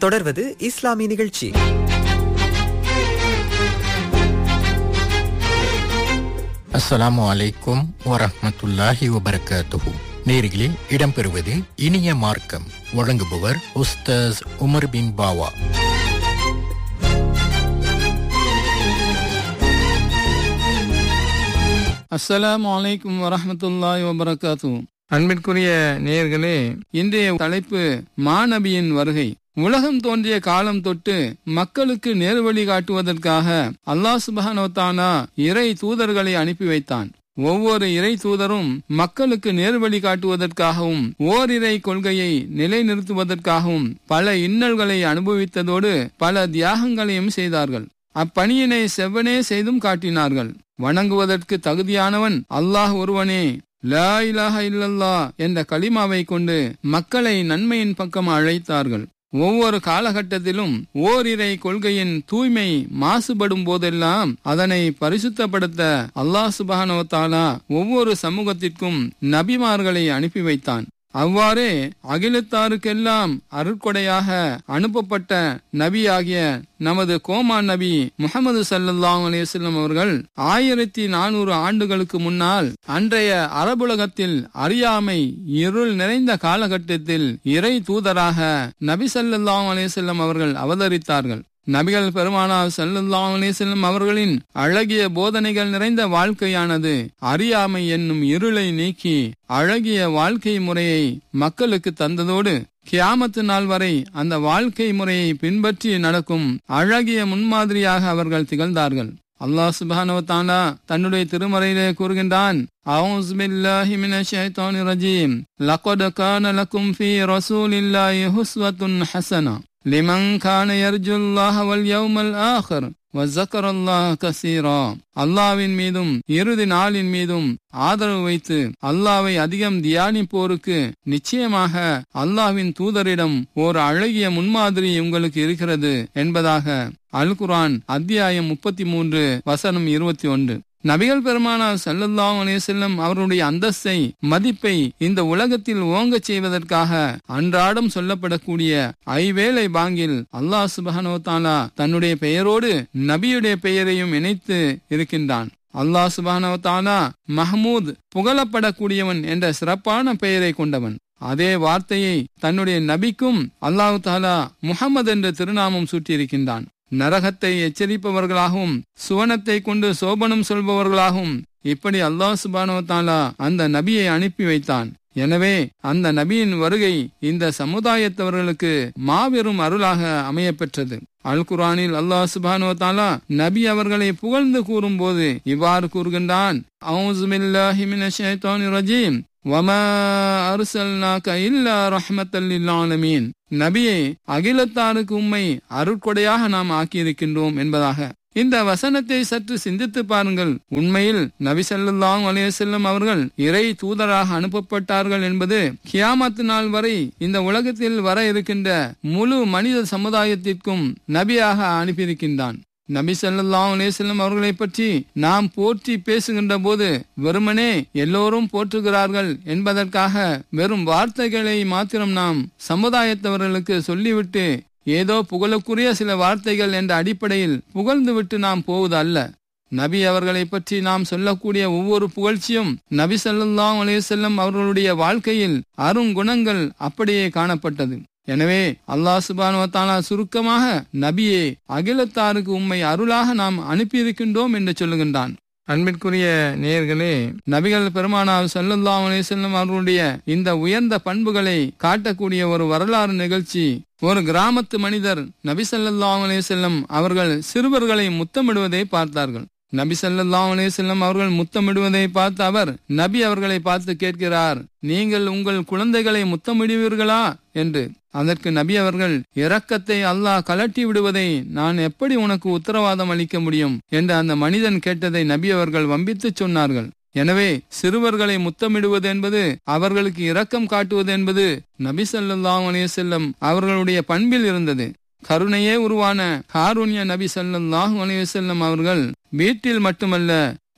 தொடர்வது இஸ்லாமிய நிகழ்ச்சி அஸ்ஸலாமு அலைக்கும் வரஹ்மத்துல்லாஹி வபரகாத்துஹு நேர்களில் இடம்பெறுவது இனிய மார்க்கம் வழங்குபவர் உஸ்தாஸ் உமர் பின் பாவா அஸ்ஸலாமு அலைக்கும் வரஹ்மத்துல்லாஹி வபரகாத்து அன்பிற்குரிய நேயர்களே இன்றைய தலைப்பு மாநபியின் வருகை உலகம் தோன்றிய காலம் தொட்டு மக்களுக்கு நேர்வழி காட்டுவதற்காக அல்லாஹ் சுபஹானோத்தானா இறை தூதர்களை அனுப்பி வைத்தான் ஒவ்வொரு இறை தூதரும் மக்களுக்கு நேர்வழி காட்டுவதற்காகவும் ஓரிரை கொள்கையை நிலைநிறுத்துவதற்காகவும் பல இன்னல்களை அனுபவித்ததோடு பல தியாகங்களையும் செய்தார்கள் அப்பணியினை செவ்வனே செய்தும் காட்டினார்கள் வணங்குவதற்கு தகுதியானவன் அல்லாஹ் ஒருவனே லா இலாஹ இல்லல்லா என்ற களிமாவை கொண்டு மக்களை நன்மையின் பக்கம் அழைத்தார்கள் ஒவ்வொரு காலகட்டத்திலும் ஓரிரை கொள்கையின் தூய்மை மாசுபடும் போதெல்லாம் அதனை பரிசுத்தப்படுத்த அல்லாஹ் சுபானவத்தாலா ஒவ்வொரு சமூகத்திற்கும் நபிமார்களை அனுப்பி வைத்தான் அவ்வாறே அகிலத்தாருக்கெல்லாம் அருட்கொடையாக அனுப்பப்பட்ட நபியாகிய நமது கோமா நபி முகமது சல்லாஹ் அலிவசல்லம் அவர்கள் ஆயிரத்தி நானூறு ஆண்டுகளுக்கு முன்னால் அன்றைய அரபுலகத்தில் அறியாமை இருள் நிறைந்த காலகட்டத்தில் இறை தூதராக நபி சல்லாஹ் அலிவசல்லம் அவர்கள் அவதரித்தார்கள் நபிகள் பெருமானார் சல்லுல்லாஹ் அலிசல்லம் அவர்களின் அழகிய போதனைகள் நிறைந்த வாழ்க்கையானது அறியாமை என்னும் இருளை நீக்கி அழகிய வாழ்க்கை முறையை மக்களுக்கு தந்ததோடு கியாமத்து நாள் வரை அந்த வாழ்க்கை முறையை பின்பற்றி நடக்கும் அழகிய முன்மாதிரியாக அவர்கள் திகழ்ந்தார்கள் அல்லாஹ் சுபானவத்தானா தன்னுடைய திருமறையிலே கூறுகின்றான் أعوذ بالله من الشيطان الرجيم لقد كان لكم في رسول الله حسوة حسنة لمن كان يرجو الله واليوم الآخر وذكر الله كثيرا அல்லாவின் மீதும் இறுதி நாளின் மீதும் ஆதரவு வைத்து அல்லாவை அதிகம் தியானிப்போருக்கு நிச்சயமாக அல்லாவின் தூதரிடம் ஓர் அழகிய முன்மாதிரி உங்களுக்கு இருக்கிறது என்பதாக அல் குரான் அத்தியாயம் முப்பத்தி மூன்று வசனம் இருபத்தி ஒன்று நபிகள் பெருமானார் சல்லல்லாஹ் அலேசல்லம் அவருடைய அந்தஸ்தை மதிப்பை இந்த உலகத்தில் ஓங்கச் செய்வதற்காக அன்றாடம் சொல்லப்படக்கூடிய ஐவேளை பாங்கில் அல்லாஹ் சுபஹனோ தாலா தன்னுடைய பெயரோடு நபியுடைய பெயரையும் இணைத்து இருக்கின்றான் அல்லாஹ் சுபானோ தாலா மஹமூத் புகழப்படக்கூடியவன் என்ற சிறப்பான பெயரை கொண்டவன் அதே வார்த்தையை தன்னுடைய நபிக்கும் அல்லாஹு தாலா முகமது என்ற திருநாமம் சூட்டியிருக்கின்றான் நரகத்தை எச்சரிப்பவர்களாகவும் சுவனத்தை கொண்டு சோபனம் சொல்பவர்களாகவும் இப்படி அல்லாஹ் சுபானோ தாலா அந்த நபியை அனுப்பி வைத்தான் எனவே அந்த நபியின் வருகை இந்த சமுதாயத்தவர்களுக்கு மாபெரும் அருளாக அமையப்பெற்றது அல் குரானில் அல்லாஹ் சுபானோ தாலா நபி அவர்களை புகழ்ந்து கூறும் போது இவ்வாறு கூறுகின்றான் ரஜீம் வமா அருசல்னாக்க இல்லா ரஹ்மத்தல்லாலமீன் நபியை அகிலத்தாருக்கு உண்மை அருட்கொடையாக நாம் ஆக்கியிருக்கின்றோம் என்பதாக இந்த வசனத்தை சற்று சிந்தித்து பாருங்கள் உண்மையில் நபி சல்லாஹ் அலையசல்லம் அவர்கள் இறை தூதராக அனுப்பப்பட்டார்கள் என்பது கியாமத்து நாள் வரை இந்த உலகத்தில் வர இருக்கின்ற முழு மனித சமுதாயத்திற்கும் நபியாக அனுப்பியிருக்கின்றான் நபி சல்லாஹ் அலேசல்லம் அவர்களை பற்றி நாம் போற்றி பேசுகின்ற போது வெறுமனே எல்லோரும் போற்றுகிறார்கள் என்பதற்காக வெறும் வார்த்தைகளை மாத்திரம் நாம் சமுதாயத்தவர்களுக்கு சொல்லிவிட்டு ஏதோ புகழுக்குரிய சில வார்த்தைகள் என்ற அடிப்படையில் புகழ்ந்துவிட்டு நாம் போவது அல்ல நபி அவர்களை பற்றி நாம் சொல்லக்கூடிய ஒவ்வொரு புகழ்ச்சியும் நபி சல்லாஹ் அலேசல்லம் அவர்களுடைய வாழ்க்கையில் அருங்குணங்கள் அப்படியே காணப்பட்டது எனவே அல்லாஹ் சுபானுவத்தாலா சுருக்கமாக நபியே அகிலத்தாருக்கு உண்மை அருளாக நாம் அனுப்பியிருக்கின்றோம் என்று சொல்லுகின்றான் அன்பிற்குரிய நேயர்களே நபிகள் பெருமானார் சல்லுல்லா அலிசல்லம் அவர்களுடைய இந்த உயர்ந்த பண்புகளை காட்டக்கூடிய ஒரு வரலாறு நிகழ்ச்சி ஒரு கிராமத்து மனிதர் நபி சல்லா அலிசல்லம் அவர்கள் சிறுவர்களை முத்தமிடுவதை பார்த்தார்கள் நபி சல்லாஹ் அலேசல்லம் அவர்கள் முத்தமிடுவதை பார்த்து அவர் நபி அவர்களை பார்த்து கேட்கிறார் நீங்கள் உங்கள் குழந்தைகளை முத்தமிடுவீர்களா என்று அதற்கு நபி அவர்கள் இரக்கத்தை அல்லாஹ் கலட்டி விடுவதை நான் எப்படி உனக்கு உத்தரவாதம் அளிக்க முடியும் என்று அந்த மனிதன் கேட்டதை நபி அவர்கள் வம்பித்து சொன்னார்கள் எனவே சிறுவர்களை முத்தமிடுவது என்பது அவர்களுக்கு இரக்கம் காட்டுவது என்பது நபி சல்லாஹ் அலேசல்லம் அவர்களுடைய பண்பில் இருந்தது கருணையே உருவான காருண்ய நபி சல்லாஹூ அலைவசல்லம் அவர்கள் வீட்டில் மட்டுமல்ல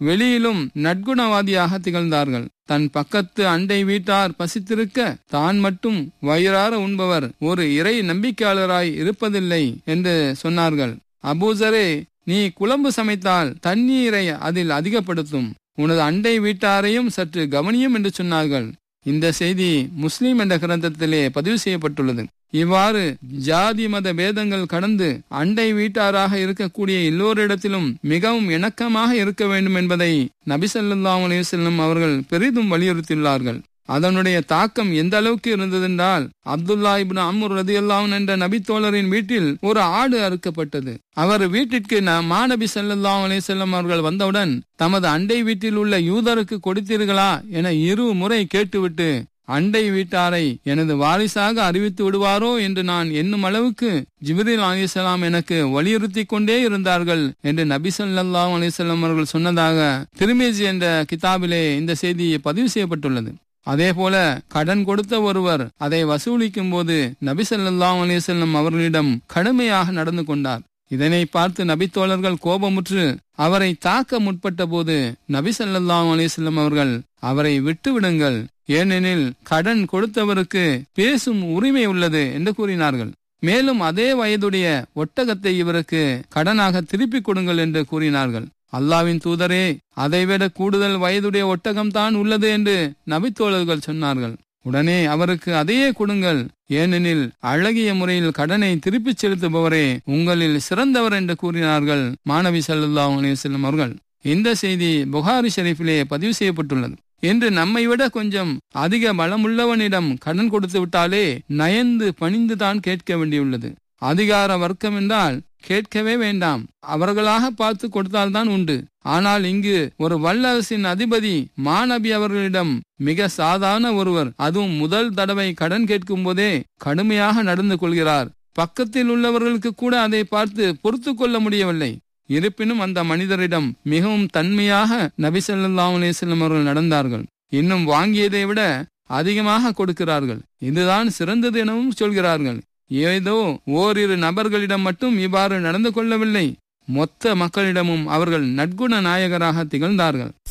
வெளியிலும் நற்குணவாதியாக திகழ்ந்தார்கள் தன் பக்கத்து அண்டை வீட்டார் பசித்திருக்க தான் மட்டும் வயிறார உண்பவர் ஒரு இறை நம்பிக்கையாளராய் இருப்பதில்லை என்று சொன்னார்கள் அபூசரே நீ குழம்பு சமைத்தால் தண்ணீரை அதில் அதிகப்படுத்தும் உனது அண்டை வீட்டாரையும் சற்று கவனியும் என்று சொன்னார்கள் இந்த செய்தி முஸ்லிம் என்ற கிரந்தத்திலே பதிவு செய்யப்பட்டுள்ளது இவ்வாறு ஜாதி மத பேதங்கள் கடந்து அண்டை வீட்டாராக இருக்கக்கூடிய எல்லோரிடத்திலும் மிகவும் இணக்கமாக இருக்க வேண்டும் என்பதை நபிசல்லாஹ் அலையுசல்லம் அவர்கள் பெரிதும் வலியுறுத்தியுள்ளார்கள் அதனுடைய தாக்கம் எந்த அளவுக்கு இருந்ததென்றால் அப்துல்லா இபின் அம்முர் ரதி அல்லாஹன் என்ற நபித்தோழரின் வீட்டில் ஒரு ஆடு அறுக்கப்பட்டது அவர் வீட்டிற்கு மாநபி சல்லாஹ் அலிசல்லம் அவர்கள் வந்தவுடன் தமது அண்டை வீட்டில் உள்ள யூதருக்கு கொடுத்தீர்களா என இரு முறை கேட்டுவிட்டு அண்டை வீட்டாரை எனது வாரிசாக அறிவித்து விடுவாரோ என்று நான் எண்ணும் அளவுக்கு ஜிப்ரில் அலிசலாம் எனக்கு வலியுறுத்தி கொண்டே இருந்தார்கள் என்று நபி சொல்லாஹ் அலிசல்லாம் அவர்கள் சொன்னதாக திருமேஜி என்ற கிதாபிலே இந்த செய்தி பதிவு செய்யப்பட்டுள்ளது அதே போல கடன் கொடுத்த ஒருவர் அதை வசூலிக்கும் போது நபி சொல்லாஹ் அலிசல்லம் அவர்களிடம் கடுமையாக நடந்து கொண்டார் இதனை பார்த்து நபித்தோழர்கள் கோபமுற்று அவரை தாக்க முற்பட்ட போது நபி சல்லாஹ் அலிஸ்லம் அவர்கள் அவரை விட்டு விடுங்கள் ஏனெனில் கடன் கொடுத்தவருக்கு பேசும் உரிமை உள்ளது என்று கூறினார்கள் மேலும் அதே வயதுடைய ஒட்டகத்தை இவருக்கு கடனாக திருப்பிக் கொடுங்கள் என்று கூறினார்கள் அல்லாவின் தூதரே அதைவிட கூடுதல் வயதுடைய ஒட்டகம் தான் உள்ளது என்று நபித்தோழர்கள் சொன்னார்கள் உடனே அவருக்கு அதையே கொடுங்கள் ஏனெனில் அழகிய முறையில் கடனை திருப்பிச் செலுத்துபவரே உங்களில் சிறந்தவர் என்று கூறினார்கள் மாணவி சல்லா அலிவசல்லம் அவர்கள் இந்த செய்தி புகாரி ஷெரீஃபிலே பதிவு செய்யப்பட்டுள்ளது என்று நம்மை விட கொஞ்சம் அதிக பலமுள்ளவனிடம் கடன் கொடுத்து விட்டாலே நயந்து பணிந்துதான் கேட்க வேண்டியுள்ளது அதிகார வர்க்கம் என்றால் கேட்கவே வேண்டாம் அவர்களாக பார்த்து கொடுத்தால்தான் உண்டு ஆனால் இங்கு ஒரு வல்லரசின் அதிபதி மாநபி அவர்களிடம் மிக சாதாரண ஒருவர் அதுவும் முதல் தடவை கடன் கேட்கும் போதே கடுமையாக நடந்து கொள்கிறார் பக்கத்தில் உள்ளவர்களுக்கு கூட அதை பார்த்து பொறுத்து கொள்ள முடியவில்லை இருப்பினும் அந்த மனிதரிடம் மிகவும் தன்மையாக நபிசல்லா அலிஸ்லம் அவர்கள் நடந்தார்கள் இன்னும் வாங்கியதை விட அதிகமாக கொடுக்கிறார்கள் இதுதான் சிறந்தது எனவும் சொல்கிறார்கள் ஏதோ ஓரிரு நபர்களிடம் மட்டும் இவ்வாறு நடந்து கொள்ளவில்லை மொத்த மக்களிடமும் அவர்கள் நற்குண நாயகராக திகழ்ந்தார்கள்